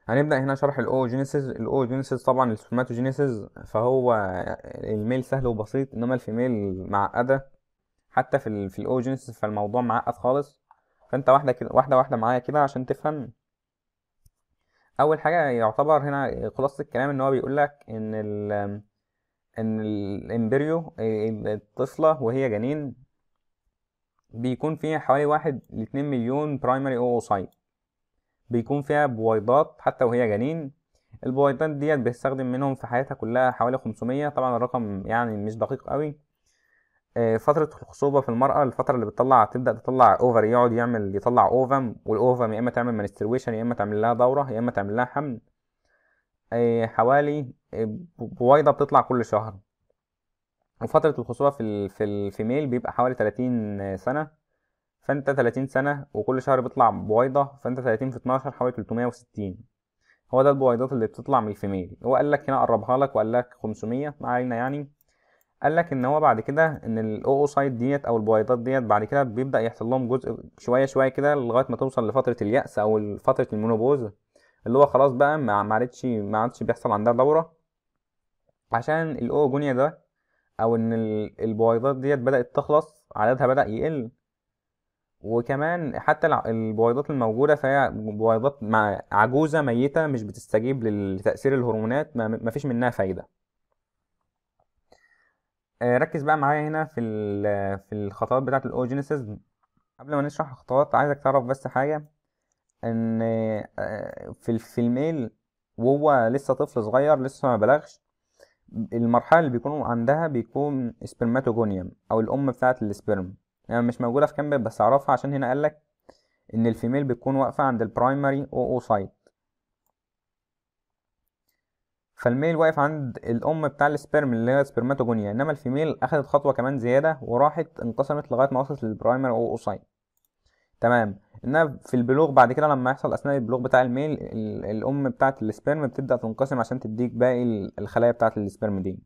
هنبدأ هنا شرح الأوجينيسيس الأوجينيسيس طبعا السpermatogenesis فهو الميل سهل وبسيط إنما الفيميل معقدة حتى في ال في الأوجينيسيس فالموضوع معقد خالص فأنت واحدة كده واحدة واحدة معايا كده عشان تفهم أول حاجة يعتبر هنا خلاصة الكلام إن هو بيقول لك إن ال إن الإمبريو الطفلة وهي جنين بيكون فيها حوالي واحد لاتنين مليون برايمري oocyte بيكون فيها بويضات حتى وهي جنين البويضات ديت بيستخدم منهم في حياتها كلها حوالي 500 طبعا الرقم يعني مش دقيق قوي آه، فترة الخصوبة في المرأة الفترة اللي بتطلع تبدأ تطلع اوفر يقعد يعمل يطلع اوفم والاوفم يا اما تعمل منسترويشن يا اما تعمل لها دورة يا اما تعمل لها حمل آه، حوالي آه، بويضة بتطلع كل شهر وفترة الخصوبة في ال في الفيميل بيبقى حوالي 30 سنة فانت 30 سنة وكل شهر بيطلع بويضة فانت 30 في 12 حوالي 360 هو ده البويضات اللي بتطلع من الفيميل هو قال لك هنا قربها لك وقال لك 500 ما علينا يعني قال لك ان هو بعد كده ان الاوسايت ديت او البويضات ديت بعد كده بيبدا يحصل لهم جزء شويه شويه كده لغايه ما توصل لفتره اليأس او فتره المونوبوز اللي هو خلاص بقى ما عادش ما عادش بيحصل عندها دوره عشان الاوجونيا ده او ان البويضات ديت بدات تخلص عددها بدا يقل وكمان حتى البويضات الموجودة فهي بويضات مع عجوزة ميتة مش بتستجيب لتأثير الهرمونات ما فيش منها فايدة آه، ركز بقى معايا هنا في في الخطوات بتاعة الأوجينيسيس قبل ما نشرح الخطوات عايزك تعرف بس حاجة ان آه، في في الميل وهو لسه طفل صغير لسه ما بلغش المرحلة اللي بيكونوا عندها بيكون سبرماتوجونيوم او الام بتاعة السبرم يعني مش موجودة في كامبل بس اعرفها عشان هنا قالك ان الفيميل بتكون واقفة عند البرايمري او او سايت فالميل واقف عند الام بتاع السبرم اللي هي سبرماتوجونيا انما الفيميل اخدت خطوة كمان زيادة وراحت انقسمت لغاية ما وصلت للبرايمري او او سايت تمام انها في البلوغ بعد كده لما يحصل اثناء البلوغ بتاع الميل الام بتاعه السبرم بتبدا تنقسم عشان تديك باقي الخلايا بتاعه السبرم دي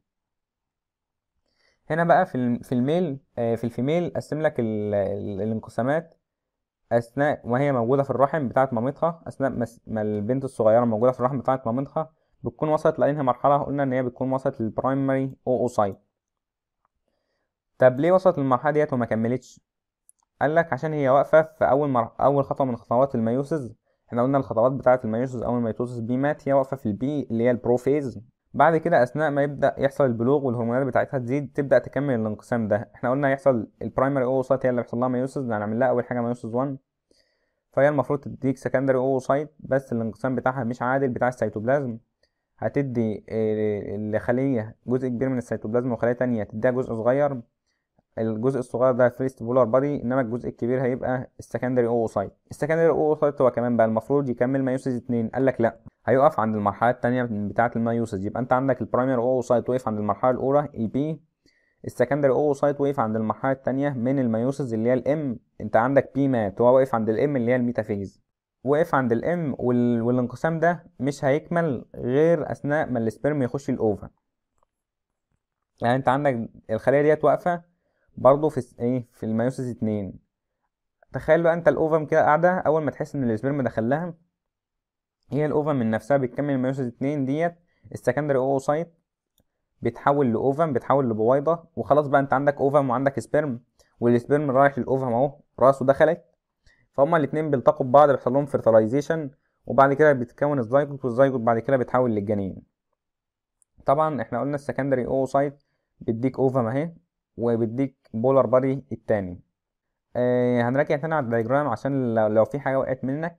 هنا بقى في في الميل آه، في الفيميل قسم لك الانقسامات اثناء وهي موجوده في الرحم بتاعه مامتها اثناء ما البنت الصغيره موجوده في الرحم بتاعه مامتها بتكون وصلت لانها مرحله قلنا ان هي بتكون وصلت للبرايمري او اوسايت طب ليه وصلت للمرحله ديت وما كملتش قال لك عشان هي واقفه في اول مر... اول خطوه من خطوات الميوسز احنا قلنا الخطوات بتاعه الميوسز اول ما يتوسس بي مات هي واقفه في البي اللي هي البروفيز بعد كده اثناء ما يبدا يحصل البلوغ والهرمونات بتاعتها تزيد تبدا تكمل الانقسام ده احنا قلنا يحصل البرايمري اوسايت هي اللي بيحصل لها ميوسيس هنعمل لها اول حاجه ميوسيس 1 فهي المفروض تديك سكندري اوسايت بس الانقسام بتاعها مش عادل بتاع السيتوبلازم هتدي آه، لخليه جزء كبير من السيتوبلازم وخليه تانية تديها جزء صغير الجزء الصغير ده فيرست بولار بادي انما الجزء الكبير هيبقى السكندري اوسايت السكندري اوسايت هو كمان بقى المفروض يكمل مايوسيس 2 قال لك لا هيقف عند المرحله الثانيه بتاعه المايوسيس يبقى انت عندك البرايمري اوسايت وقف عند المرحله الاولى البي السكندري اوسايت وقف عند المرحله الثانيه من المايوسيس اللي هي الام انت عندك بي مات هو واقف عند الام اللي هي الميتافيز وقف عند الام وال... والانقسام ده مش هيكمل غير اثناء ما السبرم يخش الاوفا يعني انت عندك الخليه ديت واقفه برضه في ايه في الميوسيس اتنين تخيل بقى انت الاوفم كده قاعده اول ما تحس ان السبرم دخلها هي الاوفم من نفسها بتكمل الميوسيس اتنين ديت السكندري اوسايت بيتحول لاوفم بيتحول لبويضه وخلاص بقى انت عندك اوفم وعندك سبرم والسبرم رايح للاوفم اهو راسه دخلت فهما الاتنين بيلتقوا ببعض بيحصل لهم فيرتلايزيشن وبعد كده بيتكون الزيجوت والزيجوت بعد كده بيتحول للجنين طبعا احنا قلنا السكندري اوسايت بيديك اوفم اهي وبيديك بولر بادي التاني آه هنراجع تاني على الدايجرام عشان لو, لو في حاجة وقعت منك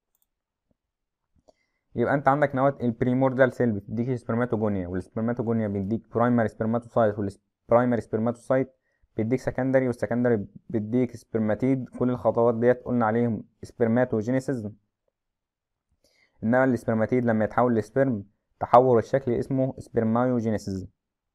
يبقى انت عندك نواه البريموردال سيل بتديك سبرماتوجونيا والسبرماتوجونيا بيديك برايمري سبرماتوسايت والبرايمري سبرماتوسايت بيديك سكندري والسكندري بيديك سبرماتيد كل الخطوات ديت قلنا عليهم سبرماتوجينيسيس انما السبرماتيد لما يتحول لسبرم تحول الشكل اسمه سبرمايوجينيسيس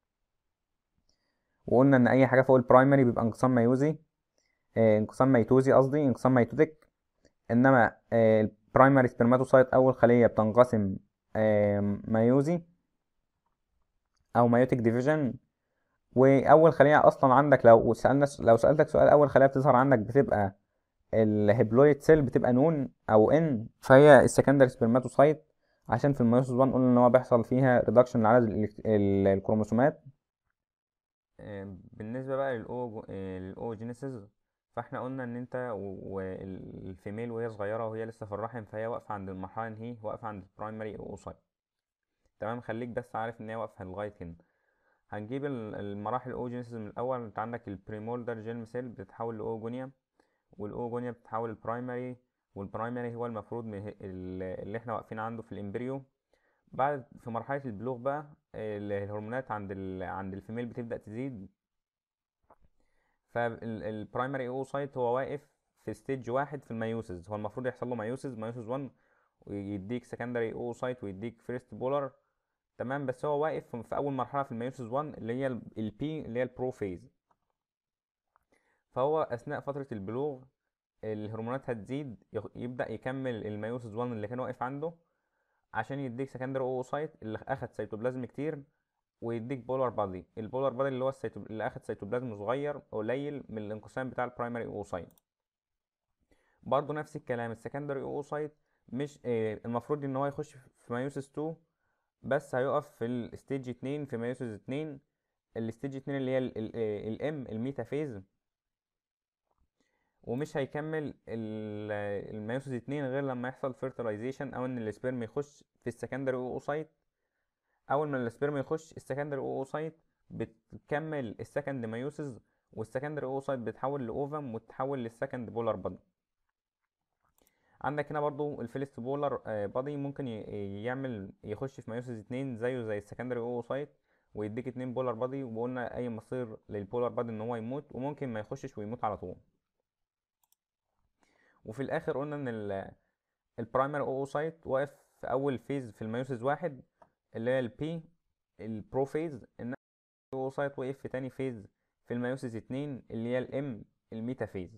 وقلنا ان اي حاجه فوق البرايمري بيبقى انقسام ميوزي آه انقسام ميتوزي قصدي انقسام ميتوتيك انما آه البرايمري سبرماتوسايت اول خليه بتنقسم آه ميوزي او ميوتيك ديفيجن واول خليه اصلا عندك لو سالنا لو سالتك سؤال اول خليه بتظهر عندك بتبقى الهيبلويد سيل بتبقى نون او ان فهي السكندري سبرماتوسايت عشان في الميوسيس 1 قلنا ان هو بيحصل فيها ريدكشن لعدد الإلكت- ال- الكروموسومات آه، بالنسبة بقى للأو للأوجينيسيس فاحنا قلنا ان انت والفيميل وهي صغيرة وهي لسه في الرحم فهي واقفة عند المرحلة ان هي واقفة عند البرايمري اوسايت تمام خليك بس عارف ان هي واقفة لغاية هنا هنجيب ال- المراحل الاوجينيسيس من الاول انت عندك البريمولدر جيرم سيل بتتحول لاوجونيا والاوجونيا بتتحول للبرايمري والبرايمري هو المفروض من ه- ال- اللي احنا واقفين عنده في الامبريو بعد في مرحلة البلوغ بقى ال- الهرمونات عند ال عند الفيميل بتبدأ تزيد فالبرايمري اوسايت هو واقف في ستيج واحد في الميوسيس هو المفروض يحصل له ميوسيس ميوسيس 1 ويديك سكندري اوسايت ويديك فيرست بولر تمام بس هو واقف في- في اول مرحله في الميوسيس 1 اللي هي البي اللي هي البروفيز فهو اثناء فتره البلوغ الهرمونات هتزيد يغ- يبدا يكمل الميوسيس 1 اللي كان واقف عنده عشان يديك سكندري اوسايت اللي اخد سيتوبلازم كتير ويديك بولار بادي البولار بادي اللي هو السيتو... اللي اخد سيتوبلازم صغير قليل من الانقسام بتاع البرايمري اوسايت برضه نفس الكلام السكندري اوسايت مش آه المفروض ان هو يخش في مايوسيس 2 بس هيقف في الستيج 2 في مايوسيس 2 الستيج 2 اللي هي الام الميتافيز ومش هيكمل ال- الميوسيس 2 غير لما يحصل فيرتلايزيشن او ان السبرم يخش في السكندري اوسايت اول ما السبرم يخش السكندري اوسايت بتكمل السكند مايوسيس والسكندري اوسايت بتتحول لاوفم وتتحول للسكند بولار بادي عندك هنا برضو الفيلست بولار بادي ممكن ي- يعمل يخش في مايوسيس 2 زيه زي السكندري اوسايت ويديك اتنين بولار بادي وقلنا اي مصير للبولار بادي ان هو يموت وممكن ما يخشش ويموت على طول وفي الاخر قلنا ان البرايمري اوسايت واقف في اول فيز في الميوسيس واحد اللي هي البي البروفيز ان الاوسايت وقف في تاني فيز في الميوسيس اتنين اللي هي الام الميتافيز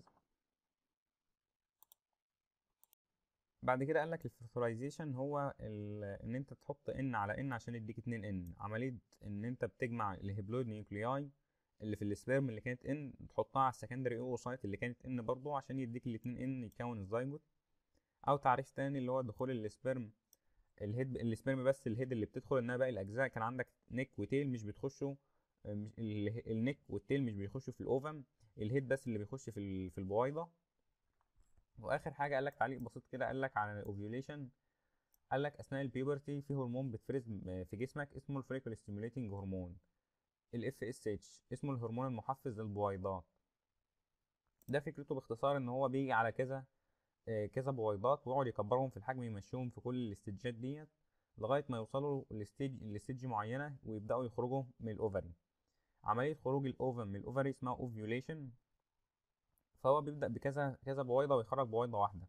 بعد كده قال لك الفيرتلايزيشن هو ال- ان انت تحط ان على ان عشان يديك 2 ان عمليه ان انت بتجمع الهيبلويد نيوكلياي اللي في السبيرم اللي كانت ان تحطها على السكندري اوسايت اللي كانت ان برضو عشان يديك الاتنين ان يكون الزيجوت او تعريف تاني اللي هو دخول السبرم الهيد السبرم بس الهيد اللي بتدخل انها باقي الاجزاء كان عندك نيك وتيل مش بتخشوا مش- ال- النيك والتيل مش بيخشوا في الاوفم الهيد بس اللي بيخش في ال- في البويضه واخر حاجه قال لك تعليق بسيط كده قال لك عن الاوفيوليشن قال لك اثناء البيوبرتي في هرمون بيتفرز م- في جسمك اسمه الفوليكول ستيموليتنج هرمون الاف اس اتش اسمه الهرمون المحفز للبويضات ده فكرته باختصار ان هو بيجي على كذا آه، كذا بويضات ويقعد يكبرهم في الحجم يمشيهم في كل الاستيجات ديت لغايه ما يوصلوا لستيج لستيج معينه ويبداوا يخرجوا من الاوفري عمليه خروج الاوفم من الاوفري اسمها اوفيوليشن فهو بيبدا بكذا كذا بويضه ويخرج بويضه واحده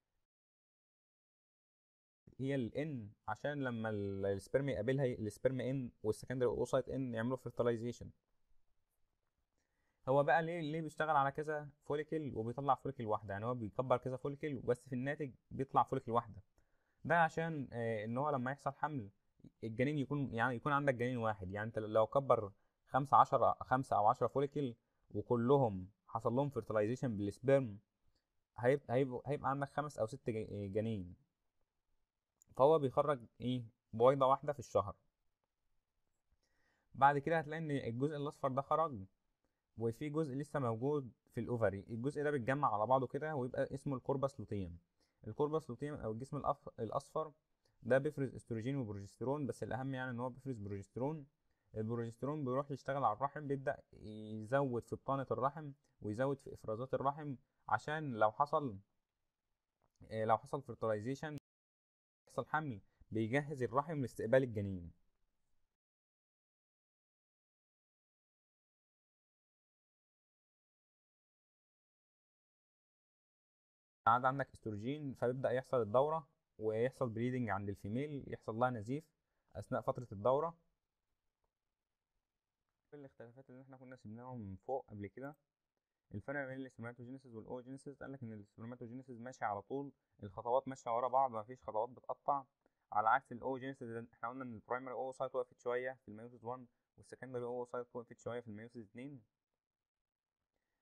هي الان عشان لما ال- السبرم يقابلها السبرم ان والسكندري اوسايت ان يعملوا فيرتلايزيشن هو بقى ليه ليه بيشتغل على كذا فوليكل وبيطلع فوليكل واحده يعني هو بيكبر كذا فوليكل بس في الناتج بيطلع فوليكل واحده ده عشان آه ان هو لما يحصل حمل الجنين يكون يعني يكون عندك جنين واحد يعني انت لو كبر خمسة عشرة خمسة او عشرة فوليكل وكلهم حصل لهم فيرتلايزيشن بالسبرم هيبقى هيبقى, هيبقى عندك خمس او ست ج- جنين فهو بيخرج ايه بويضة واحدة في الشهر بعد كده هتلاقي ان الجزء الاصفر ده خرج وفي جزء لسه موجود في الاوفري الجزء ده بيتجمع على بعضه كده ويبقى اسمه الكوربس لوتيم الكوربس لوتيم او الجسم الأف- الاصفر ده بيفرز استروجين وبروجسترون بس الاهم يعني ان هو بيفرز بروجسترون البروجسترون بيروح يشتغل على الرحم بيبدأ يزود في بطانة الرحم ويزود في افرازات الرحم عشان لو حصل آه، لو حصل فيرتلايزيشن يحصل حمل بيجهز الرحم لاستقبال الجنين عاد عندك استروجين فبيبدأ يحصل الدورة ويحصل بليدنج عند الفيميل يحصل لها نزيف أثناء فترة الدورة كل الاختلافات اللي احنا كنا سيبناهم فوق قبل كده الفرق بين السpermatogenesis والاوجينيسيس قال لك ان السpermatogenesis ماشي على طول الخطوات ماشيه ورا بعض مفيش خطوات بتقطع على عكس الاوجينيسيس احنا قلنا ان البرايمري اوسايت وقفت شويه في الميوسيس 1 والسكندري اوسايت وقفت شويه في الميوسيس 2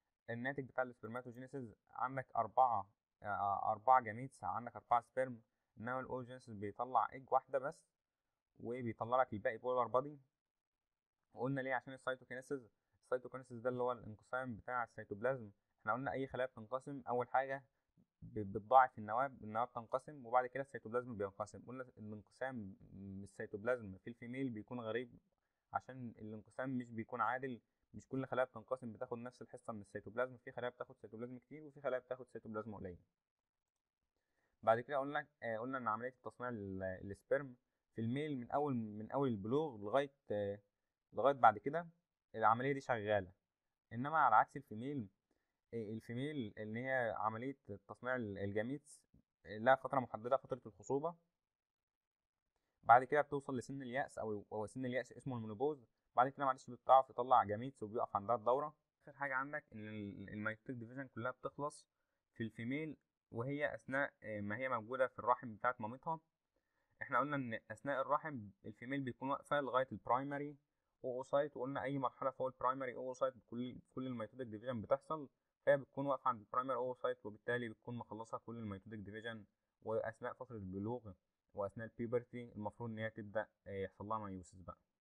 الناتج بتاع السpermatogenesis عندك أربعة آه، أربعة جاميتس عندك أربعة سبرم انما الاوجينيسيس بيطلع ايج واحده بس وبيطلع لك الباقي بولار بادي وقلنا ليه عشان السيتوكينيسيس السيتوكينيسيس ده اللي هو الانقسام بتاع السيتوبلازم احنا قلنا اي خلايا بتنقسم اول حاجه بتضاعف النواه النواه بتنقسم وبعد كده السيتوبلازم بينقسم قلنا الانقسام السيتوبلازم في الفيميل بيكون غريب عشان الانقسام مش بيكون عادل مش كل خلايا بتنقسم بتاخد نفس الحصه من السيتوبلازم في خلايا بتاخد سيتوبلازم كتير وفي خلايا بتاخد سيتوبلازم قليل بعد كده قلنا آه قلنا ان عمليه تصنيع السبرم في الميل من اول من اول البلوغ لغايه آه لغايه بعد كده العمليه دي شغاله انما على عكس الفيميل الفيميل اللي هي عمليه تصنيع الجاميتس لها فتره محدده فتره الخصوبه بعد كده بتوصل لسن اليأس او هو سن اليأس اسمه المونوبوز بعد كده معلش بتعرف تطلع جاميتس وبيقف عندها الدوره اخر حاجه عندك ان الميتوتيك ديفيجن كلها بتخلص في الفيميل وهي اثناء ما هي موجوده في الرحم بتاعت مامتها احنا قلنا ان اثناء الرحم الفيميل بيكون واقفه لغايه البرايمري اوسايت وقلنا اي مرحله فوق البرايمري اوسايت كل كل الميتوتيك ديفيجن بتحصل فهي بتكون واقفه عند البرايمري اوسايت وبالتالي بتكون مخلصه كل الميتوتيك ديفيجن واثناء فتره البلوغ واثناء البيبرتي المفروض ان هي تبدا يحصل لها مايوسيس بقى